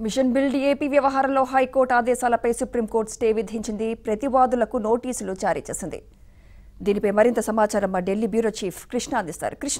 Machine build AP వ్యవహారంలో high court ఆదేశాలపై supreme court stay విధించింది ప్రతివాదులకు నోటీసులు జారీ చేసింది దీనిపై మరింత సమాచారం మా ఢిల్లీ బ్యూరో చీఫ్ కృష్ణ అందిస్తారు Krishna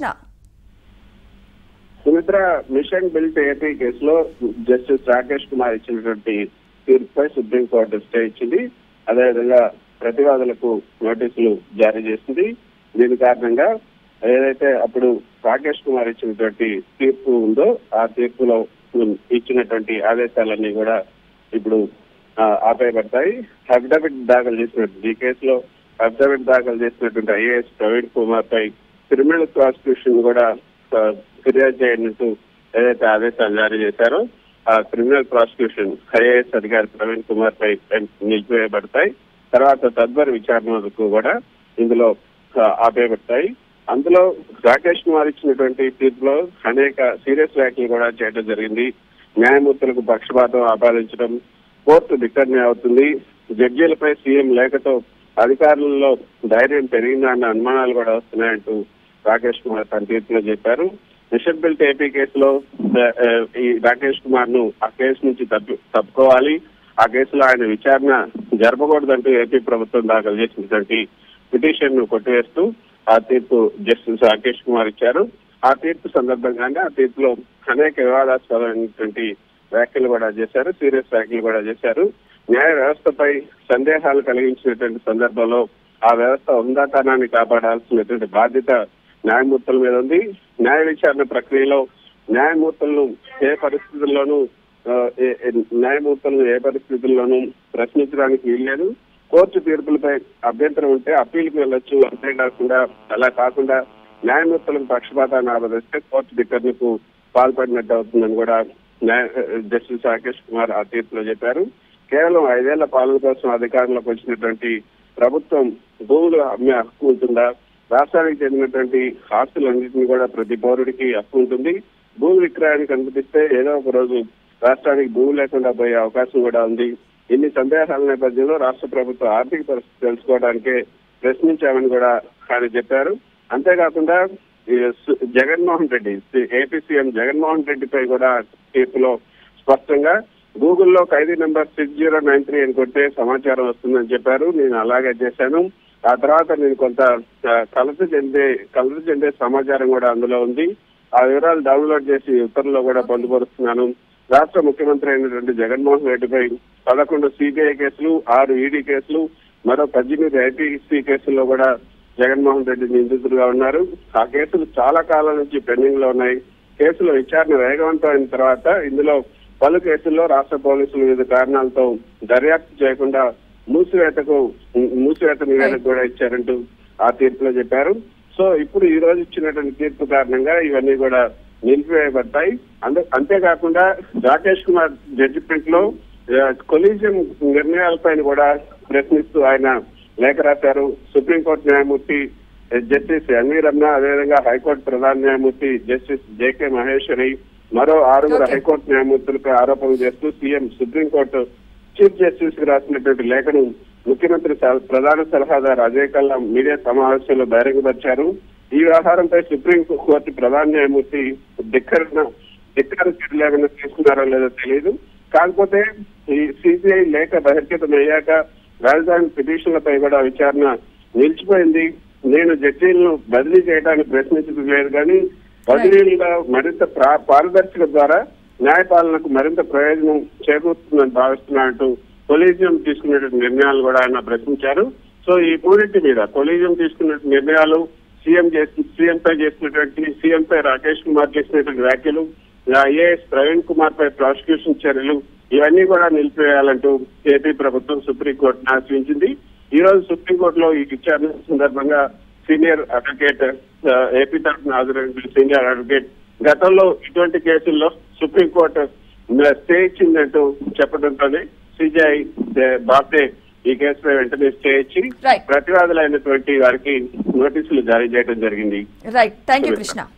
Sumitra mission built AP కేసులో జస్టిస్ రాకేష్ కుమార్ ఇచ్చినటువంటి తీర్పుపై సుప్రీంకోర్టు స్టే ఇచ్చింది అదేవిధంగా ప్రతివాదులకు నోటీసులు జారీ చేసింది దీని కారణంగా ఏదైతే అప్పుడు రాకేష్ కుమార్ ఇచ్చినటువంటి తీర్పు ఉందో ఆ తీర్పులో ఇచ్చినటువంటి ఆదేశాలన్నీ కూడా ఇప్పుడు ఆ, ఆపేయబడతాయి అఫిడవిట్ దాఖలు చేసినటువంటి ఈ కేసులో అఫిడవిట్ దాఖలు చేసినటువంటి ఐఏఎస్ ప్రవీణ్ కుమార్ పై క్రిమినల్ ప్రాసిక్యూషన్ కూడా ఆ, ఫిర్యాదు చేయనట్టు ఏదైతే ఆదేశాలు జారీ చేశారో ఆ క్రిమినల్ ప్రాసిక్యూషన్ ఐఏఎస్ అధికారి ప్రవీణ్ కుమార్ పై నిలిపివేయబడతాయి తర్వాత తదుపరి విచారణకు కూడా ఇందులో ఆ, ఆపేయబడతాయి అందులో రాకేష్ కుమార్ ఇచ్చినటువంటి తీర్పులో అనేక సీరియస్ వ్యాఖ్యలు కూడా చేయడం జరిగింది న్యాయమూర్తులకు పక్షపాతం ఆపాదించడం కోర్టు ధిక్కరణ అవుతుంది జడ్జీలపై సీఎం లేఖతో అధికారులలో ధైర్యం పెరిగిందన్న అనుమానాలు కూడా వస్తున్నాయంటూ రాకేష్ కుమార్ తన తీర్పులో చెప్పారు మిషన్ బిల్ట్ ఏపీ కేసులో ఆ, ఆ, ఈ రాకేష్ కుమార్ ను ఆ కేసు నుంచి తప్పి తప్పుకోవాలి ఆ కేసులో ఆయన విచారణ జరపకూడదంటూ ఏపీ ప్రభుత్వం దాఖలు చేసినటువంటి పిటిషన్ ను కొట్టివేస్తూ ఆ తీర్పు జస్టిస్ రాకేష్ కుమార్ ఇచ్చారు ఆ తీర్పు సందర్భంగానే ఆ తీర్పులో అనేక వివాదాస్పదమైనటువంటి వ్యాఖ్యలు కూడా చేశారు సీరియస్ వ్యాఖ్యలు కూడా చేశారు న్యాయ వ్యవస్థపై సందేహాలు కలిగించినటువంటి సందర్భంలో ఆ వ్యవస్థ ఉందాతనాన్ని కాపాడాల్సినటువంటి బాధ్యత న్యాయమూర్తుల మీద ఉంది న్యాయ విచారణ ప్రక్రియలో న్యాయమూర్తులను ఏ పరిస్థితుల్లోనూ ఆ, ఏ- ఏ- న్యాయమూర్తులను ఏ పరిస్థితుల్లోనూ ప్రశ్నించడానికి వీల్లేదు కోర్టు తీర్పులపై అభ్యంతరం ఉంటే అప్పీల్కి వెళ్ళొచ్చు అంతేకాకుండా అలా కాకుండా న్యాయమూర్తులకు పక్షపాతాన్ని ఆపదిస్తే కోర్టు ధిక్కరణకు పాల్పడినట్టు అవుతుందని కూడా న్యాయ జస్టిస్ రాకేష్ కుమార్ ఆ తీర్పులో చెప్పారు కేవలం ఐదేళ్ల పాలన కోసం అధికారంలోకి వచ్చినటువంటి ప్రభుత్వం భూములు అమ్మే హక్కు ఉంటుందా రాష్ట్రానికి చెందినటువంటి ఆస్తులన్నింటినీ కూడా ప్రతి పౌరుడికి హక్కు ఉంటుంది భూ విక్రయానికి అనుమతిస్తే ఏదో ఒక రోజు రాష్ట్రానికి భూమి లేకుండా పోయే అవకాశం కూడా ఉంది ఇన్ని సందేహాల నేపథ్యంలో రాష్ట్ర ప్రభుత్వ ఆర్థిక పరిస్థితి తెలుసుకోవడానికే ప్రశ్నించామని కూడా ఆయన చెప్పారు అంతేకాకుండా ఈ సు- జగన్మోహన్ రెడ్డి ఏపీ సీఎం జగన్మోహన్ రెడ్డిపై కూడా తీర్పులో స్పష్టంగా గూగుల్లో ఖైదీ number six zero nine three అని కొట్టే సమాచారం వస్తుందని చెప్పారు నేను అలాగే చేశాను ఆ తర్వాత నేను కొంత ఆ, కలత చెందే కలత చెందే సమాచారం కూడా అందులో ఉంది ఆ వివరాలు డౌన్లోడ్ చేసి ఉత్తర్వులో కూడా పొందుపరుస్తున్నాను రాష్ట్ర ముఖ్యమంత్రి అయినటువంటి జగన్మోహన్ రెడ్డిపై పదకొండు సిబిఐ కేసులు ఆరు ఈడీ కేసులు మరో పద్దెనిమిది ఐపీసీ కేసుల్లో కూడా జగన్మోహన్ రెడ్డి నిందితులుగా ఉన్నారు ఆ కేసులు చాలా కాలం నుంచి పెండింగ్ లో ఉన్నాయి కేసుల విచారణ వేగవంతం అయిన తర్వాత ఇందులో పలు కేసుల్లో రాష్ట్ర పోలీసులు వివిధ కారణాలతో దర్యాప్తు చేయకుండా మూసివేతకు మూసివేత నివేదిక కూడా ఇచ్చారంటూ ఆ తీర్పులో చెప్పారు సో ఇప్పుడు ఈ రోజు ఇచ్చినటువంటి తీర్పు కారణంగా ఇవన్నీ కూడా నిలిపివేయబడతాయి అంతే అంతేకాకుండా రాకేష్ కుమార్ జడ్జిమెంట్ లో కొలీజియం నిర్ణయాలపైన కూడా ప్రశ్నిస్తూ ఆయన లేఖ రాశారు సుప్రీంకోర్టు న్యాయమూర్తి జస్టిస్ ఎన్వి రమణ అదేవిధంగా హైకోర్టు ప్రధాన న్యాయమూర్తి జస్టిస్ జేకే మహేశ్వరి మరో ఆరుగురు Okay. హైకోర్టు న్యాయమూర్తులపై ఆరోపణలు చేస్తూ సీఎం సుప్రీంకోర్టు చీఫ్ జస్టిస్ కి రాసినటువంటి లేఖను ముఖ్యమంత్రి స- ప్రధాన సలహాదారు అజయ్ కల్లా మీడియా సమావేశంలో బహిరంగపరిచారు ఈ వ్యవహారంపై సుప్రీం కోర్టు ప్రధాన న్యాయమూర్తి ధిక్కరణ ధిక్కర చర్యలు ఏమైనా తీసుకున్నారో లేదో తెలియదు కాకపోతే ఈ సిబిఐ లేఖ బహిర్గతం అయ్యాక రాజధాని పిటిషన్లపై కూడా విచారణ నిలిచిపోయింది నేను జడ్జీలను బదిలీ చేయడానికి ప్రశ్నించడం లేదు కానీ బదిలీలుగా మరింత ప్రా- పారదర్శక ద్వారా న్యాయపాలనకు మరింత ప్రయోజనం చేకూరుతుందని భావిస్తున్నానంటూ కొలీజియం తీసుకున్నటువంటి నిర్ణయాలు కూడా ఆయన ప్రశ్నించారు సో ఈ మూడింటి మీద కొలీజియం తీసుకున్న నిర్ణయాలు సీఎం చేసి సీఎం పై చేసినటువంటి సీఎం పై రాకేష్ కుమార్ చేసినటువంటి వ్యాఖ్యలు ఐఏఎస్ ప్రవీణ్ కుమార్ పై ప్రాసిక్యూషన్ చర్యలు ఇవన్నీ కూడా నిలిపివేయాలంటూ ఏపీ ప్రభుత్వం సుప్రీంకోర్టును ఆశ్రయించింది ఈ రోజు సుప్రీంకోర్టులో ఈ విచారణ సందర్భంగా సీనియర్ అడ్వకేట్ ఆ, ఏపీ తరఫున హాజరైన సీనియర్ అడ్వకేట్ గతంలో ఇటువంటి కేసుల్లో సుప్రీంకోర్టు స్టే ఇచ్చిందంటూ చెప్పడంతో సిజిఐ బాబ్డే ఈ కేసుపై వెంటనే స్టే ఇచ్చి Right. ప్రతివాదులైనటువంటి వారికి నోటీసులు జారీ చేయడం జరిగింది రైట్ థ్యాంక్ యూ కృష్ణ